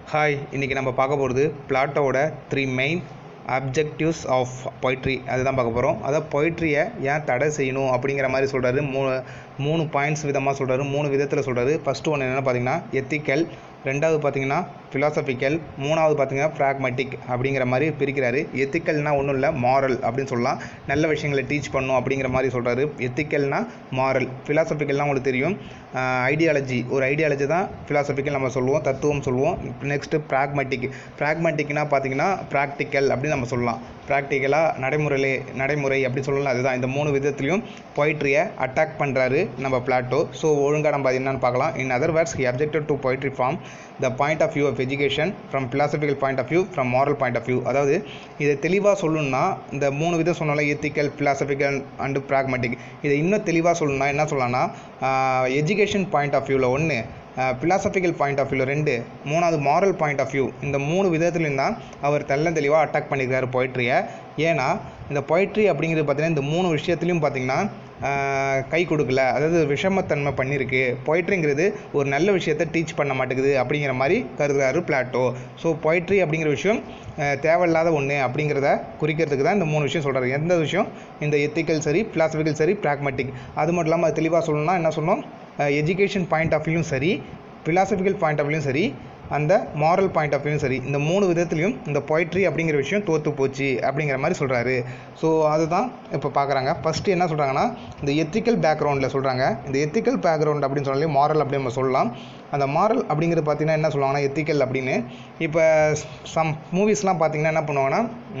hi இன்றைக்கி நம்ம பார்க்க போகிறது பிளாட்டோட three main objectives of poetry அதுதான் பார்க்க போகிறோம் அதாவது பொய்ட்ரியை ஏன் தடை செய்யணும் அப்படிங்கிற மாதிரி சொல்கிறாரு மூணு மூணு பாயிண்ட்ஸ் விதமாக சொல்கிறாரு மூணு விதத்தில் சொல்கிறாரு ஃபஸ்ட்டு ஒன்று என்னென்னு பார்த்தீங்கன்னா எத்திக்கல் ரெண்டாவது பார்த்தீங்கன்னா ஃபிலாசபிக்கல் மூணாவது பார்த்தீங்கன்னா ப்ராக்மெட்டிக் அப்படிங்கிற மாதிரி பிரிக்கிறாரு எத்திக்கல்னா ஒன்றும் இல்லை மாரல் அப்படின்னு சொல்லலாம் நல்ல விஷயங்களை டீச் பண்ணும் அப்படிங்கிற மாதிரி சொல்கிறாரு எத்திக்கல்னா மாரல் ஃபிலாசபிக்கல்னால் உங்களுக்கு தெரியும் ஐடியாலஜி ஒரு ஐடியாலஜி தான் ஃபிலாசபிக்கல் நம்ம சொல்லுவோம் தத்துவம் சொல்லுவோம் நெக்ஸ்ட்டு ப்ராக்மெட்டிக் ப்ராக்மெட்டிக்னா பார்த்தீங்கன்னா ப்ராக்டிக்கல் அப்படின்னு நம்ம சொல்லலாம் ப்ராக்டிக்கலாக நடைமுறையிலே நடைமுறை அப்படி சொல்லலாம் அதுதான் இந்த மூணு விதத்துலையும் பொய்ட்ரியை அட்டாக் பண்ணுறாரு நம்ம பிளாட்டோ ஸோ ஒழுங்காக நம்ம அது என்னன்னு பார்க்கலாம் in other words he objected to poetry from the point of view of education from philosophical point of view from moral point of view அதாவது இதை தெளிவாக சொல்லணும்னா இந்த மூணு விதம் சொன்னால எத்திக்கல் philosophical அண்டு ப்ராக்மெட்டிக் இதை இன்னும் தெளிவாக சொல்லணும்னா என்ன சொல்லலாம்னா எஜுகேஷன் பாயிண்ட் ஆஃப் வியூவில் ஒன்று philosophical பாயிண்ட் ஆஃப் வியூவில் ரெண்டு மூணாவது மாரல் பாயிண்ட் ஆஃப் வியூ இந்த மூணு விதத்துலையும் தான் அவர் தெல்ல தெளிவாக அட்டாக் பண்ணியிருக்காரு பொய்ட்ரியை ஏன்னா இந்த பொய்ட்ரி அப்படிங்கிறது பார்த்தீங்கன்னா இந்த மூணு விஷயத்துலையும் பார்த்தீங்கன்னா கை கொடுக்கல அதாவது விஷமத்தன்மை பண்ணியிருக்கு பொய்ட்ரிங்கிறது ஒரு நல்ல விஷயத்தை டீச் பண்ண மாட்டேங்குது அப்படிங்கிற மாதிரி கருதுகிறாரு பிளாட்டோ ஸோ பொய்ட்ரி அப்படிங்கிற விஷயம் தேவையில்லாத ஒன்று அப்படிங்கிறத குறிக்கிறதுக்கு தான் இந்த மூணு விஷயம் சொல்கிறாரு எந்த விஷயம் இந்த எத்திக்கல் சரி பிலாசபிக்கல் சரி ப்ராக்மெட்டிக் அது மட்டும் இல்லாமல் அது தெளிவாக சொல்லணும்னா என்ன சொன்னோம் எஜுகேஷன் பாயிண்ட் ஆஃப் வியூவும் சரி ஃபிலாசபிக்கல் பாயிண்ட் ஆஃப் வியூவும் சரி அந்த மாரல் பாயிண்ட் ஆஃப் வியூவும் சரி இந்த மூணு விதத்துலையும் இந்த பொய்ட்ரி அப்படிங்கிற விஷயம் தோற்று போச்சு அப்படிங்கிற மாதிரி சொல்கிறாரு ஸோ அதுதான் இப்போ பார்க்குறாங்க ஃபஸ்ட்டு என்ன சொல்கிறாங்கன்னா இந்த எத்திக்கல் பேக்ரவுண்டில் சொல்கிறாங்க இந்த எத்திக்கல் பேக்ரவுண்ட் அப்படின்னு சொன்னாலே மாரல் அப்படின்னு நம்ம சொல்லலாம் அந்த மாரல் அப்படிங்கிறது பார்த்தீங்கன்னா என்ன சொல்லுவாங்கன்னா எத்திக்கல் அப்படின்னு இப்போ சம் மூவிஸ்லாம் பார்த்தீங்கன்னா என்ன பண்ணுவாங்கன்னா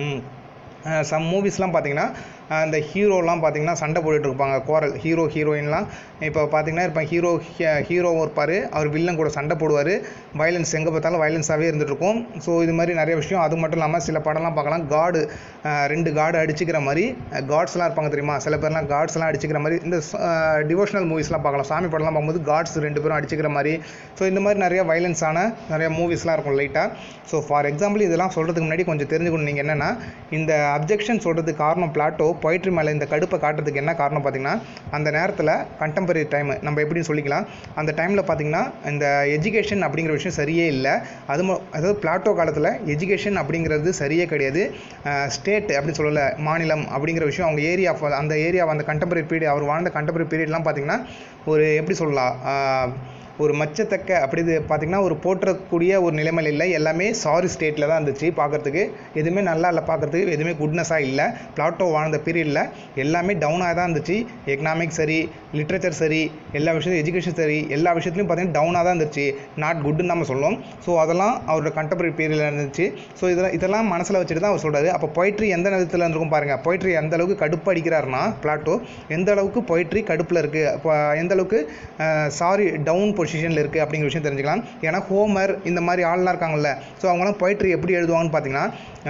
சம் மூவிஸ்லாம் பார்த்தீங்கன்னா அந்த ஹீரோலாம் பார்த்தீங்கன்னா சண்டை போட்டுட்டு இருப்பாங்க கோரல் ஹீரோ ஹீரோயின்லாம் இப்போ பார்த்தீங்கன்னா இப்போ ஹீரோ ஹீரோ இருப்பார் அவர் வில்லன் கூட சண்டை போடுவார் வயலன்ஸ் எங்கே பார்த்தாலும் வயலன்ஸாகவே இருந்துகிட்ருக்கும் ஸோ இது மாதிரி நிறைய விஷயம் அது மட்டும் இல்லாமல் சில படம்லாம் பார்க்கலாம் காடு ரெண்டு காடு அடிச்சுக்கிற மாதிரி காட்ஸ்லாம் இருப்பாங்க தெரியுமா சில பேர்லாம் காட்ஸ்லாம் அடிச்சுக்கிற மாதிரி இந்த டிவோஷனல் மூவிஸ்லாம் பார்க்கலாம் சாமி படம்லாம் பார்க்கும்போது காட்ஸ் ரெண்டு பேரும் அடிச்சுக்கிற மாதிரி ஸோ இந்த மாதிரி நிறைய வயலன்ஸான நிறைய மூவிஸ்லாம் இருக்கும் லைட்டாக ஸோ ஃபார் எக்ஸாம்பிள் இதெல்லாம் சொல்கிறதுக்கு முன்னாடி கொஞ்சம் தெரிஞ்சுக்கணும் நீங்கள் என்னென்னா இந்த அப்ஜெக்ஷன் சொல்கிறதுக்கு காரணம் பிளாட்டோ பொயிட்ரி மேலே இந்த கடுப்பை காட்டுறதுக்கு என்ன காரணம் பார்த்தீங்கன்னா அந்த நேரத்தில் கண்டெம்பரரி டைம் நம்ம எப்படின்னு சொல்லிக்கலாம் அந்த டைமில் பார்த்தீங்கன்னா இந்த எஜுகேஷன் அப்படிங்கிற விஷயம் சரியே இல்லை அது அதாவது பிளாட்டோ காலத்தில் எஜுகேஷன் அப்படிங்கிறது சரியே கிடையாது ஸ்டேட் அப்படின்னு சொல்லலை மாநிலம் அப்படிங்கிற விஷயம் அவங்க ஏரியா அந்த ஏரியா அந்த கண்டெம்பரரி பீரியட் அவர் வாழ்ந்த கண்டெம்பரரி பீரியட்லாம் பார்த்தீங்கன்னா ஒரு எப்படி சொல்லலாம் ஒரு மச்சத்தக்க அப்படி இது பார்த்திங்கன்னா ஒரு போற்றக்கூடிய ஒரு நிலைமையில் இல்லை எல்லாமே சாரி ஸ்டேட்டில் தான் இருந்துச்சு பார்க்குறதுக்கு எதுவுமே நல்லா இல்லை பார்க்குறதுக்கு எதுவுமே குட்னஸாக இல்லை பிளாட்டோ வாழ்ந்த பீரியடில் எல்லாமே டவுனாக தான் இருந்துச்சு எக்கனாமிக் சரி லிட்ரேச்சர் சரி எல்லா விஷயத்தையும் எஜுகேஷன் சரி எல்லா விஷயத்துலையும் பார்த்திங்கன்னா டவுனாக தான் இருந்துச்சு நாட் குட்டுன்னு நம்ம சொல்லுவோம் ஸோ அதெல்லாம் அவரோட கண்டெம்பரரி பீரியடில் இருந்துச்சு ஸோ இதெல்லாம் இதெல்லாம் மனசில் வச்சுட்டு தான் அவர் சொல்கிறாரு அப்போ பொய்ட்ரி எந்த நேரத்தில் இருந்திருக்கும் பாருங்கள் பொய்ட்ரி எந்த அளவுக்கு கடுப்பு அடிக்கிறாருன்னா பிளாட்டோ எந்த அளவுக்கு பொய்ட்ரி கடுப்பில் இருக்குது எந்த அளவுக்கு சாரி டவுன் பொசிஷனில் இருக்குது அப்படிங்கிற விஷயம் தெரிஞ்சுக்கலாம் ஏன்னா ஹோமர் இந்த மாதிரி ஆள்லாம் இருக்காங்கல்ல ஸோ அவங்களாம் பொய்ட்ரி எப்படி எழுதுவாங்கன்னு பார்த்தீங்கன்னா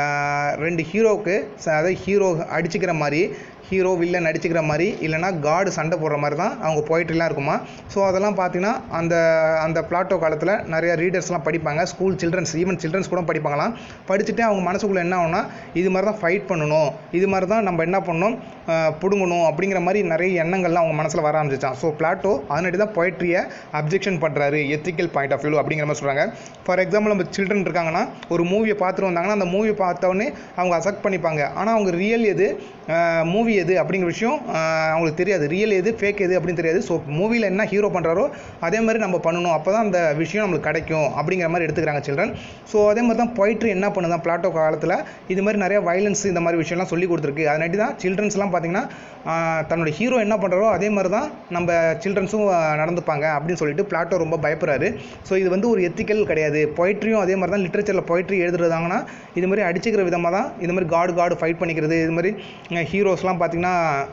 ரெண்டு ஹீரோவுக்கு அதாவது ஹீரோ அடிச்சுக்கிற மாதிரி ஹீரோ வில்லன் அடிச்சுக்கிற மாதிரி இல்லைனா காடு சண்டை போடுற மாதிரி தான் அவங்க பொயிட்ரிலாம் இருக்குமா ஸோ அதெல்லாம் பார்த்தீங்கன்னா அந்த அந்த பிளாட்டோ காலத்தில் நிறைய ரீடர்ஸ்லாம் படிப்பாங்க ஸ்கூல் சில்ட்ரன்ஸ் ஈவன் சில்ட்ரன்ஸ் கூட படிப்பாங்களாம் படிச்சுட்டு அவங்க மனசுக்குள்ளே என்ன ஆகும்னா இது மாதிரி தான் ஃபைட் பண்ணணும் இது மாதிரி தான் நம்ம என்ன பண்ணணும் பிடுங்கணும் அப்படிங்கிற மாதிரி நிறைய எண்ணங்கள்லாம் அவங்க மனசில் வர ஆரம்பிச்சிச்சான் ஸோ பிளாட்டோ அதனாடி தான் பொயிட்ரியை அப்ஜெக்ஷன் பண்ணுறாரு எத்திக்கல் பாயிண்ட் ஆஃப் வியூ அப்படிங்கிற மாதிரி சொல்கிறாங்க ஃபார் எக்ஸாம்பிள் நம்ம சில்ட்ரன் இருக்காங்கன்னா ஒரு மூவியை பார்த்துட்டு வந்தாங்கன்னா அந்த மூவியை பார்த்தோன்னே அவங்க அசெக்ட் பண்ணிப்பாங்க ஆனால் அவங்க ரியல் எது மூவி எது அப்படிங்கிற விஷயம் அவங்களுக்கு தெரியாது ரியல் எது ஃபேக் எது அப்படின்னு தெரியாது ஸோ மூவியில் என்ன ஹீரோ பண்ணுறாரோ அதே மாதிரி நம்ம பண்ணணும் அப்போ தான் அந்த விஷயம் நம்மளுக்கு கிடைக்கும் அப்படிங்கிற மாதிரி எடுத்துக்கிறாங்க சில்ட்ரன் ஸோ அதே மாதிரி தான் பொயிட்ரி என்ன பண்ணுதான் பிளாட்டோ காலத்தில் இது மாதிரி நிறைய வைலன்ஸ் இந்த மாதிரி விஷயம்லாம் சொல்லி கொடுத்துருக்கு அதனாட்டி தான் சில்ட்ரன்ஸ்லாம் பார்த்தீங்கன்னா தன்னோட ஹீரோ என்ன பண்ணுறாரோ அதே மாதிரி தான் நம்ம சில்ட்ரன்ஸும் நடந்துப்பாங்க அப்படின்னு சொல்லிட்டு பிளாட்டோ ரொம்ப பயப்படுறாரு ஸோ இது வந்து ஒரு எத்திக்கல் கிடையாது பொயிட்ரியும் அதே மாதிரி தான் லிட்ரேச்சரில் பொயிட்ரி எழுதுறதாங்கன்னா இது மாதிரி அடிச்சுக்கிற விதமாக தான் இது மாதிரி காடு காடு ஃபைட் பண்ணிக்கிறது இது மாதிரி ஹீரோஸ்லாம் பார்த்திங்கன்னா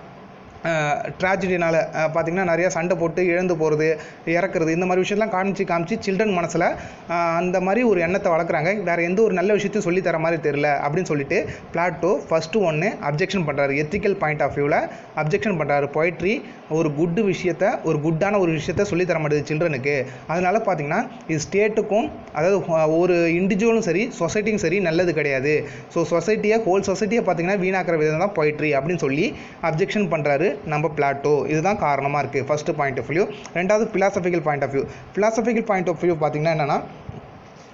ட்ராஜடினால் பார்த்திங்கன்னா நிறையா சண்டை போட்டு இழந்து போகிறது இறக்குறது இந்த மாதிரி விஷயம்லாம் காமிச்சு காமிச்சு சில்ட்ரன் மனசில் அந்த மாதிரி ஒரு எண்ணத்தை வளர்க்குறாங்க வேறு எந்த ஒரு நல்ல விஷயத்தையும் சொல்லி தர மாதிரி தெரில அப்படின்னு சொல்லிட்டு பிளாட்டோ ஃபஸ்ட்டு ஒன்று அப்ஜெக்ஷன் பண்ணுறாரு எத்திக்கல் பாயிண்ட் ஆஃப் வியூவில் அப்ஜெக்ஷன் பண்ணுறாரு பொய்ட்ரி ஒரு குட்டு விஷயத்த ஒரு குட்டான ஒரு விஷயத்த சொல்லி தர மாட்டேது சில்ட்ரனுக்கு அதனால் பார்த்தீங்கன்னா இது ஸ்டேட்டுக்கும் அதாவது ஒரு இண்டிவிஜுவலும் சரி சொசைட்டியும் சரி நல்லது கிடையாது ஸோ சொசைட்டியை ஹோல் சொசைட்டியை பார்த்தீங்கன்னா வீணாக்கிற விதம் தான் பொய்ட்ரி அப்படின்னு சொல்லி அப்ஜெக்ஷன் பண்ணுறாரு நம்ம பிளாட்டோ இதுதான் காரணமாக இருக்குது ஃபஸ்ட்டு பாயிண்ட் ஆஃப் வியூ ரெண்டாவது philosophical point of view philosophical point of view பார்த்தீங்கன்னா என்னென்னா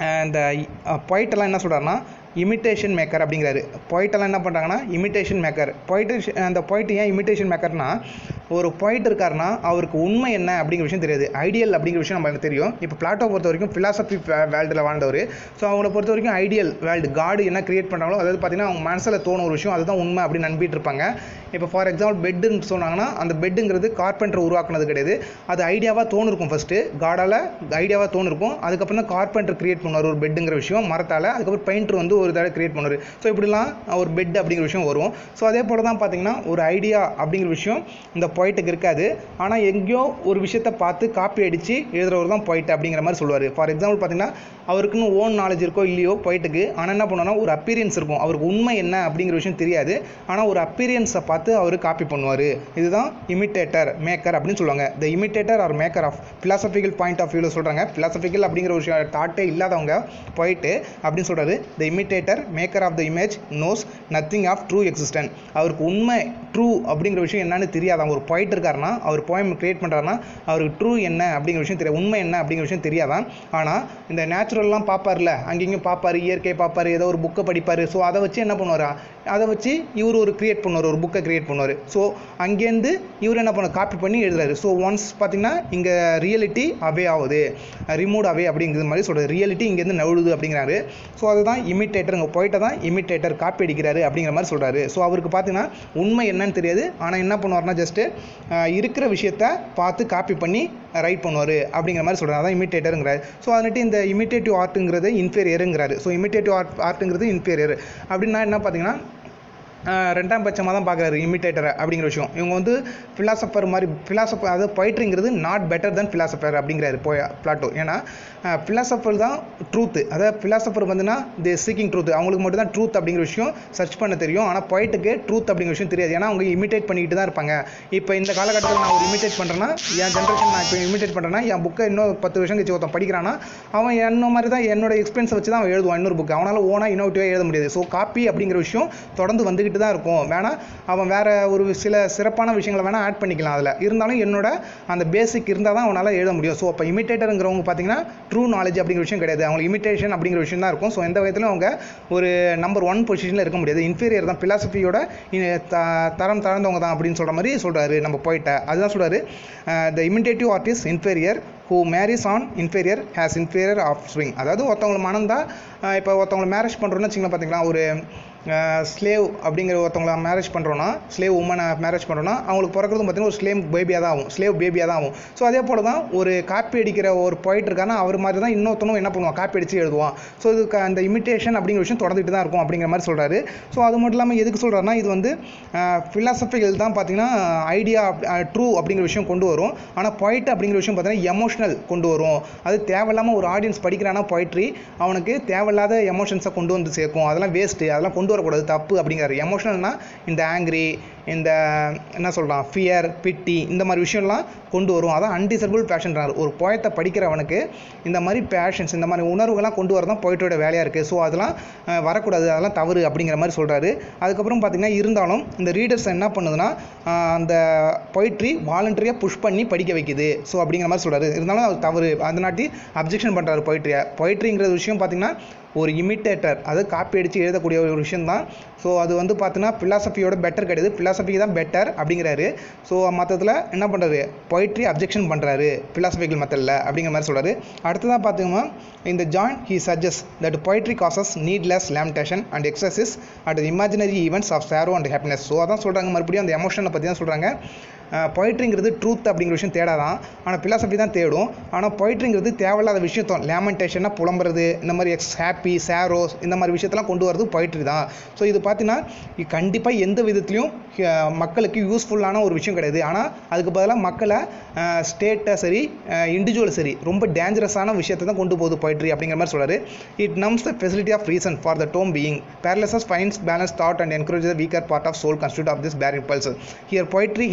இந்த பொயிட்டெல்லாம் என்ன சொல்கிறாருன்னா இமிட்டேஷன் மேக்கர் அப்படிங்கிறாரு பொயிட்டெல்லாம் என்ன பண்ணுறாங்கன்னா இமிட்டேஷன் மேக்கர் பொயிட்டு அந்த பொயிட் ஏன் இமிட்டேஷன் மேக்கர்னா ஒரு பொயிட் இருக்காருன்னா அவருக்கு உண்மை என்ன அப்படிங்கிற விஷயம் தெரியாது ஐடியல் அப்படிங்கிற விஷயம் நம்மளுக்கு தெரியும் இப்போ பிளாட்டோ பொறுத்த வரைக்கும் ஃபிலாசபி வேர்ல்டில் வாழ்ந்தவர் ஸோ அவங்கள பொறுத்த வரைக்கும் ஐடியல் வேர்ல்டு காடு என்ன கிரியேட் பண்ணுறாங்களோ அதாவது பார்த்தீங்கன்னா அவங்க மனசில் தோணும் ஒரு விஷயம் அதுதான் உண்மை அப்படின்னு நம்பிட்டு இருப்பாங்க இப்போ ஃபார் எக்ஸாம்பிள் பெட்டுன்னு சொன்னாங்கன்னா அந்த பெட்டுங்கிறது கார்பெண்டர் உருவாக்குனது கிடையாது அது ஐடியாவாக தோணிருக்கும் ஃபஸ்ட்டு காடால் ஐடியாவாக தோணிருக்கும் அதுக்கப்புறம் தான் கார்பெண்டர் கிரியேட் பண்ணுவார் ஒரு பெட்டுங்கிற விஷயம் மரத்தால் அதுக்கப்புறம் பெயிண்டர் வந்து ஒரு தடவை கிரியேட் பண்ணுவார் ஸோ இப்படிலாம் ஒரு பெட் அப்படிங்கிற விஷயம் வரும் ஸோ அதே போல் தான் பார்த்தீங்கன்னா ஒரு ஐடியா அப்படிங்கிற விஷயம் இந்த பொயிட்டுக்கு இருக்காது ஆனால் எங்கேயோ ஒரு விஷயத்தை பார்த்து காப்பி அடித்து எழுதுறவர் தான் பொயிட் அப்படிங்கிற மாதிரி சொல்லுவார் ஃபார் எக்ஸாம்பிள் பார்த்தீங்கன்னா அவருக்குன்னு ஓன் நாலேஜ் இருக்கோ இல்லையோ பொயிட்டுக்கு ஆனால் என்ன பண்ணுவார்னா ஒரு அப்பீரியன்ஸ் இருக்கும் அவருக்கு உண்மை என்ன அப்படிங்கிற விஷயம் தெரியாது ஆனால் ஒரு அப்பீரியன்ஸை பார்த்து அவர் காப்பி பண்ணுவார் இதுதான் இமிட்டேட்டர் மேக்கர் அப்படின்னு சொல்லுவாங்க the imitator or maker of philosophical point of வியூவில் சொல்கிறாங்க philosophical அப்படிங்கிற ஒரு விஷயம் தாட்டே இல்லாதவங்க போயிட்டு அப்படின்னு சொல்கிறாரு the imitator maker of the image knows nothing of true existent அவருக்கு உண்மை ட்ரூ அப்படிங்கிற விஷயம் என்னன்னு தெரியாது அவங்க ஒரு போயிட்டு இருக்காருன்னா அவர் போயம் கிரியேட் பண்ணுறாருன்னா அவருக்கு ட்ரூ என்ன அப்படிங்கிற விஷயம் தெரியாது உண்மை என்ன அப்படிங்கிற விஷயம் தெரியாதான் ஆனால் இந்த நேச்சுரல்லாம் பார்ப்பார்ல அங்கேயும் பார்ப்பாரு இயற்கை பார்ப்பாரு ஏதோ ஒரு புக்கை படிப்பார் ஸோ அதை வச்சு என்ன பண்ணுவார் அதை வச்சு இவர் ஒரு கிரியேட் பண்ணுவார் ஒரு புக்கை கிரியேட் பண்ணுவார் ஸோ அங்கேருந்து இவர் என்ன பண்ண காப்பி பண்ணி எழுதுறாரு ஸோ ஒன்ஸ் பார்த்தீங்கன்னா இங்கே ரியாலிட்டி அவே ஆகுது ரிமூவ் அவே அப்படிங்கிற மாதிரி சொல்கிறது ரியாலிட்டி இங்கேருந்து நழுவுது அப்படிங்கிறாரு ஸோ அதுதான் இமிட்டேட்டர் இங்கே போயிட்ட தான் இமிட்டேட்டர் காப்பி அடிக்கிறாரு அப்படிங்கிற மாதிரி சொல்கிறாரு ஸோ அவருக்கு பார்த்தீங்கன்னா உண்மை என்னன்னு தெரியாது ஆனால் என்ன பண்ணுவார்னா ஜஸ்ட்டு இருக்கிற விஷயத்த பார்த்து காப்பி பண்ணி ரைட் பண்ணுவார் அப்படிங்கிற மாதிரி சொல்கிறாரு அதான் இமிட்டேட்டருங்கிறாரு ஸோ அதனாட்டு இந்த இமிட்டேட்டிவ் ஆர்ட்டுங்கிறது இன்ஃபீரியருங்கிறாரு ஸோ இமிட்டேட்டிவ் ஆர்ட் ஆர்ட்டுங்கிறது இன்ஃபீரியர் அப்படின்னா என்ன பார்த்தீங்கன்னா ஆஹ் ரெண்டாம் பட்சமாக தான் பார்க்குறாரு இமிட்டேட்டரை அப்படிங்கிற விஷயம் இவங்க வந்து ஃபிலாசபர் மாதிரி ஃபிலாசபர் அதாவது பொயிட்ரிங்கிறது நாட் பெட்டர் தென் ஃபிலாசபர் அப்படிங்கிறாரு போய் பிளாட்டோ ஏன்னா ஃபிலாசபர் தான் ட்ரூத்து அதாவது ஃபிலாசபர் வந்துன்னா தி சீக்கிங் ட்ரூத் அவங்களுக்கு மட்டும் தான் ட்ரூத் அப்படிங்கிற விஷயம் சர்ச் பண்ண தெரியும் ஆனால் பொயிட்டுக்கு ட்ரூத் அப்படிங்கிற விஷயம் தெரியாது ஏன்னா அவங்க இமிட்டேட் பண்ணிக்கிட்டு தான் இருப்பாங்க இப்போ இந்த காலகட்டத்தில் நான் ஒரு இமிட்டேட் பண்ணுறேன்னா என் ஜென்ரேஷன் நான் இப்போ இமிட்டேட் பண்ணுறேன்னா என் புக்கை இன்னும் பத்து வருஷம் கழிச்சு ஒருத்தன் படிக்கிறான்னா அவன் என்ன மாதிரி தான் என்னோட எக்ஸ்பீரியன்ஸை வச்சு தான் அவன் எழுதுவான் இன்னொரு புக் அவனால் ஓனாக இன்னோவேட்டிவாக எழுத முடியாது ஸோ காப்பி அப்படிங்கிற விஷயம் தொடர்ந்து வந்துக்கிட்டு தான் இருக்கும் வேணால் அவன் வேற ஒரு சில சிறப்பான விஷயங்களை வேணால் ஆட் பண்ணிக்கலாம் அதில் இருந்தாலும் என்னோட அந்த பேசிக் இருந்தால் தான் அவனால் எழுத முடியும் ஸோ அப்போ இமிட்டேட்டருங்கிறவங்க பார்த்தீங்கன்னா ட்ரூ நாலேஜ் அப்படிங்கிற விஷயம் கிடையாது அவங்களுக்கு இமிட்டேஷன் அப்படிங்கிற விஷயம் தான் இருக்கும் ஸோ எந்த விதத்திலும் அவங்க ஒரு நம்பர் ஒன் பொசிஷனில் இருக்க முடியாது இன்ஃபீரியர் தான் பிலாசபியோட தரம் தாழ்ந்தவங்க தான் அப்படின்னு சொல்கிற மாதிரி சொல்கிறாரு நம்ம போயிட்ட அதுதான் சொல்கிறாரு the imitative artist inferior who marries an inferior has inferior offspring அதாவது ஒருத்தவங்களை மனம் தான் இப்போ ஒருத்தவங்களை மேரேஜ் பண்ணுறோன்னு வச்சுங்களேன் பார்த்தீங்களா ஒரு ஸ்லேவ் அப்படிங்கிற ஒருத்தவங்கள மேரேஜ் பண்ணுறோன்னா ஸ்லேவ் உமனை மேரேஜ் பண்ணுறோன்னா அவங்களுக்கு பிறக்கிறதும் பார்த்தீங்கன்னா ஒரு ஸ்லேவ் பேபியாக தான் ஆகும் ஸ்லேவ் பேபியாக தான் ஆகும் ஸோ அதே போல் தான் ஒரு காப்பி அடிக்கிற ஒரு போயிட்டு இருக்கானா அவர் மாதிரி தான் இன்னொருத்தனும் என்ன பண்ணுவான் காப்பி அடித்து எழுதுவான் ஸோ இதுக்கு அந்த இமிட்டேஷன் அப்படிங்கிற விஷயம் தொடர்ந்துட்டு தான் இருக்கும் அப்படிங்கிற மாதிரி சொல்கிறாரு ஸோ அது மட்டும் இல்லாமல் எதுக்கு சொல்கிறாருன்னா இது வந்து ஃபிலாசபிகள் தான் பார்த்தீங்கன்னா ஐடியா ட்ரூ அப்படிங்கிற விஷயம் கொண்டு வரும் ஆனால் பொயிட் அப்படிங்கிற விஷயம் பார்த்தீங்கன்னா எமோஷனல் கொண்டு வரும் அது தேவையில்லாமல் ஒரு ஆடியன்ஸ் படிக்கிறானா பொயிட்ரி அவனுக்கு தேவையில்லாத எமோஷன்ஸை கொண்டு வந்து சேர்க்கும் அதெல்லாம் வேஸ்ட்டு அதெல்லாம் கொண்டு வரக்கூடாது தப்பு அப்படிங்கிறாரு எமோஷனல்னா இந்த ஆங்க்ரி இந்த என்ன சொல்லலாம் ஃபியர் பிட்டி இந்த மாதிரி விஷயம்லாம் கொண்டு வரும் அதான் அன்டிசர்பிள் பேஷன்றாரு ஒரு போயத்தை படிக்கிறவனுக்கு இந்த மாதிரி பேஷன்ஸ் இந்த மாதிரி உணர்வுகள்லாம் கொண்டு வரதான் போயிட்டோட வேலையாக இருக்குது ஸோ அதெல்லாம் அஹ், வரக்கூடாது அதெல்லாம் தவறு அப்படிங்கிற மாதிரி சொல்கிறாரு அதுக்கப்புறம் பார்த்தீங்கன்னா இருந்தாலும் இந்த ரீடர்ஸ் என்ன பண்ணுதுன்னா அஹ், அந்த பொயிட்ரி வாலண்டரியாக புஷ் பண்ணி படிக்க வைக்குது ஸோ அப்படிங்கிற மாதிரி சொல்கிறாரு இருந்தாலும் அது தவறு அதனாட்டி அப்ஜெக்ஷன் பண்ணுறாரு பொயிட்ரியை பொயிட்ரிங்கிற விஷயம் பார்த்தீங்கன்னா ஒரு இமிட்டேட்டர் அது காப்பி அடித்து எழுதக்கூடிய ஒரு விஷயம் தான் ஸோ அது வந்து பார்த்தீங்கன்னா ஃபிலாசபியோட பெட்டர் கிடையாது ஃபிலாசபி தான் பெட்டர் அப்படிங்கிறாரு ஸோ மற்றத்தில் என்ன பண்ணுறாரு பொயிட்ரி அப்ஜெக்ஷன் பண்ணுறாரு ஃபிலாசபிக்கல் மெத்தடில் அப்படிங்கிற மாதிரி சொல்கிறாரு அடுத்ததாக பார்த்தீங்கன்னா இந்த join he suggest that poetry causes needless lamentation and exercise at imaginary events of sorrow and happiness so அதான் சொல்கிறாங்க மறுபடியும் அந்த எமோஷனை பற்றி தான் சொல்கிறாங்க பொயிட்ரிங்கிறது ட்ரூத் அப்படிங்கிற விஷயம் தேடாதான் ஆனால் ஃபிலாசபி தான் தேடும் ஆனால் பொயிட்ரிங்கிறது தேவையில்லாத விஷயத்தம் லேமெண்டேஷனாக புலம்புறது இந்த மாதிரி எக்ஸ் ஹாப்பி சேரோஸ் இந்த மாதிரி விஷயத்தெல்லாம் கொண்டு வரது பொயிட்ரி தான் ஸோ இது பார்த்தீங்கன்னா கண்டிப்பாக எந்த விதத்துலையும் அஹ், மக்களுக்கு யூஸ்ஃபுல்லான ஒரு விஷயம் கிடையாது ஆனால் அதுக்கு பதிலாக மக்களை ஸ்டேட்டை சரி இண்டிவிஜுவல் சரி ரொம்ப டேஞ்சரஸான விஷயத்தை தான் கொண்டு போகுது பொயிட்ரி அப்படிங்கிற மாதிரி சொல்கிறாரு it numbs the faculty of reason for the time being paralyses fines balance thought and encourage the weaker part of soul constitute of this bare impulse here poetry has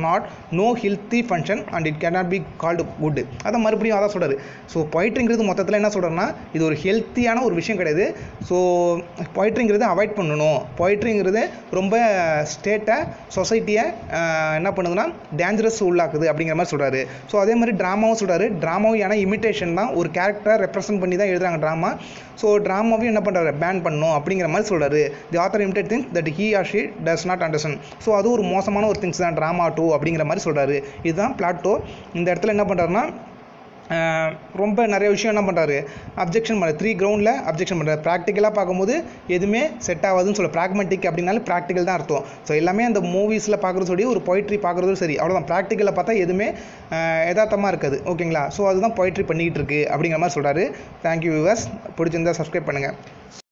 not no healthy function and it cannot be called good அதை மறுபடியும் அதான் சொல்கிறாரு so பொயிட்ரிங்கிறது மொத்தத்தில் என்ன சொல்கிறேன்னா இது ஒரு ஹெல்த்தியான ஒரு விஷயம் கிடையாது ஸோ பொயிட்ரிங்கிறது அவாய்ட் பண்ணணும் பொயிட்ரிங்கிறது ரொம்ப ஸ்டேட்டை சொசைட்டியை என்ன பண்ணுதுன்னா டேஞ்சரஸ் உள்ளாக்குது அப்படிங்கிற மாதிரி சொல்கிறாரு ஸோ அதே மாதிரி ட்ராமாவும் சொல்கிறாரு ட்ராமாவும் ஏன்னா இமிட்டேஷன் தான் ஒரு கேரக்டரை ரெப்ரசென்ட் பண்ணி தான் எழுதுறாங்க ட்ராமா ஸோ ட்ராமாவையும் என்ன பண்ணுறாரு பேன் பண்ணணும் அப்படிங்கிற மாதிரி சொல்கிறாரு the author imitate things that he or she does not understand so அது ஒரு மோசமான ஒரு திங்ஸ் தான் ட்ராமா டூ அப்படிங்கிற மாதிரி சொல்கிறாரு இதுதான் பிளாட்டோ இந்த இடத்துல என்ன பண்ணுறாருன்னா ஆஹ் ரொம்ப நிறைய விஷயம் என்ன பண்ணுறாரு அப்ஜெக்ஷன் பண்ண த்ரீ கிரவுண்டில் அப்ஜெக்ஷன் பண்ணுறாரு ப்ராக்டிக்கலாக பார்க்கும்போது எதுவுமே செட் ஆகாதுன்னு சொல்ல ப்ராக்மெட்டிக் அப்படின்னாலும் ப்ராக்டிக்கல் தான் அர்த்தம் ஸோ எல்லாமே அந்த மூவிஸில் பார்க்குறது சரி ஒரு பொயிட்ரி பார்க்குறதும் சரி அவ்வளோதான் ப்ராக்டிக்கலில் பார்த்தா எதுவுமே யதார்த்தமாக இருக்காது ஓகேங்களா ஸோ அதுதான் பொயிட்ரி பண்ணிக்கிட்டு இருக்கு அப்படிங்கிற மாதிரி சொல்கிறாரு தேங்க்யூ வியூவர்ஸ் பிடிச்சிருந்தா சப்ஸ்கிரைப் பண்ணுங்கள்